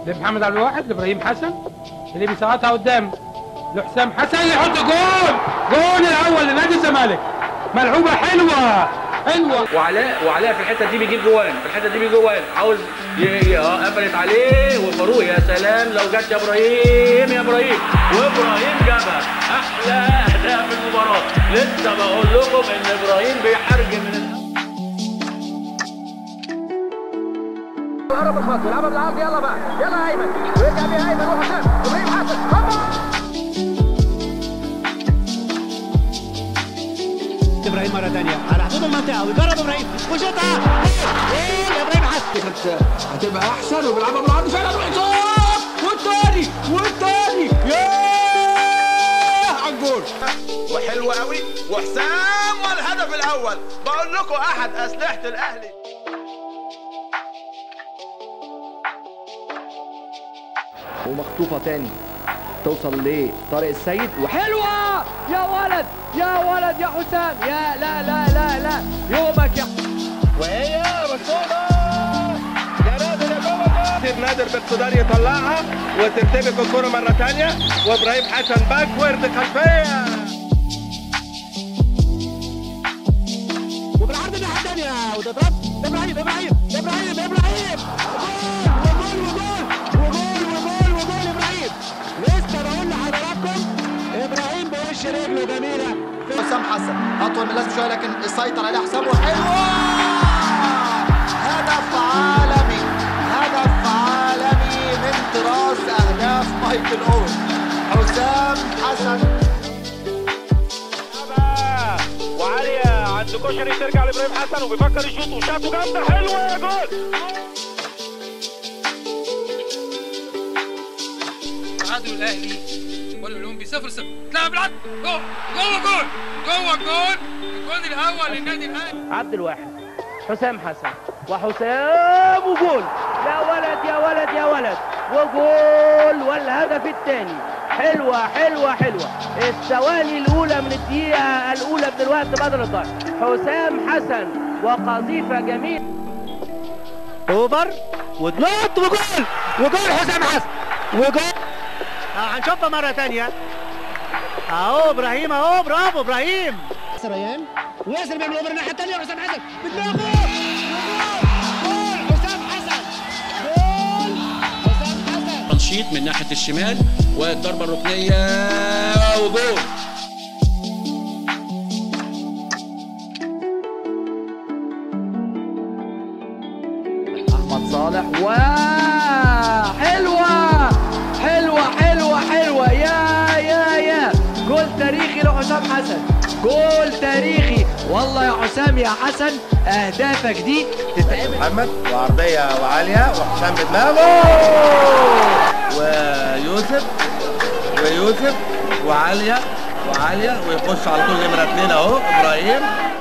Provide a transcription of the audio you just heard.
لمحمد عبد الواحد لابراهيم حسن اللي بيسقطها قدام لحسام حسن يحط جول جول الاول لنادي الزمالك ملعوبه حلوه حلوه وعلاء وعلاء في الحته دي بيجيب جوان في الحته دي بيجيب جوان عاوز ي- ي- اه قفلت عليه وفاروق يا سلام لو جت يا ابراهيم يا ابراهيم وابراهيم جابها احلى اهداف المباراه لسه بقول لكم ان ابراهيم بيحرج من ال- قرب الخط ويلعبها بالعرض يلا بقى يلا يا ايمن ويرجع بيها ايمن وحسام ابراهيم حسن هوبا ابراهيم مره ثانيه على حدود المنطقه ويجرب ابراهيم وشوطها ايه يا ابراهيم حسن كانت هتبقى احسن وبيلعبها بالعرض فعلا وحسام والتاني والتاني ياه على الجول وحلو قوي وحسام والهدف الاول بقول لكم احد اسلحه الاهلي ومخطوفة تاني توصل لطارق السيد وحلوة يا ولد يا ولد يا حسام يا لا لا لا لا يومك يا وهي مكتوبه يا نادر يا جوه جول نادر باقتدار يطلعها وترتبك الكره مره ثانيه وابراهيم حسن باكورد خلفيه وبالعرض الناحيه الثانيه وتضرب ابراهيم ابراهيم ابراهيم ابراهيم وجول وجول وجول وجول وجول ابراهيم لسه بقول لحضراتكم ابراهيم بوش رجله جميله حسام حسن اطول من اللازم شويه لكن يسيطر عليه حسام وحلوه هدف عالمي هدف عالمي من طراز اهداف مايكل اوين حسام حسن وعاليه عند كشري ترجع لابراهيم حسن وبيفكر يشوط وشاطه جامده حلوه يا جول تعادل الاهلي والاولمبي 0 0 تلعب بالعرض جوه جوه جول جوه جول الجول الاول للنادي الاهلي عبد الواحد حسام حسن وحسام وجول يا ولد يا ولد يا ولد وجول والهدف الثاني حلوة حلوة حلوة الثواني الأولى من الدقيقة الأولى من الوقت بدل الضايع حسام حسن وقذيفة جميل اوفر وتنط وجول وجول حسام حسن وجول آه هنشوفها مره ثانيه اهو ابراهيم اهو برافو ابراهيم ريان وياسر بيعمل اوفر الناحيه الثانيه وحسام حسن بدماغه وجول جول حسام حسن جول حسام حسن تنشيط من ناحيه الشمال والضربه الركنيه وجول أحمد صالح و حلوة حلوة حلوة حلوة يا يا يا جول تاريخي لحسام حسن جول تاريخي والله يا حسام يا حسن أهدافك دي تتعمل محمد وعرضيه وعاليه وحسام بدماغه ويوسف ويوسف وعاليه وعاليه ويخش على طول نمره اثنين اهو ابراهيم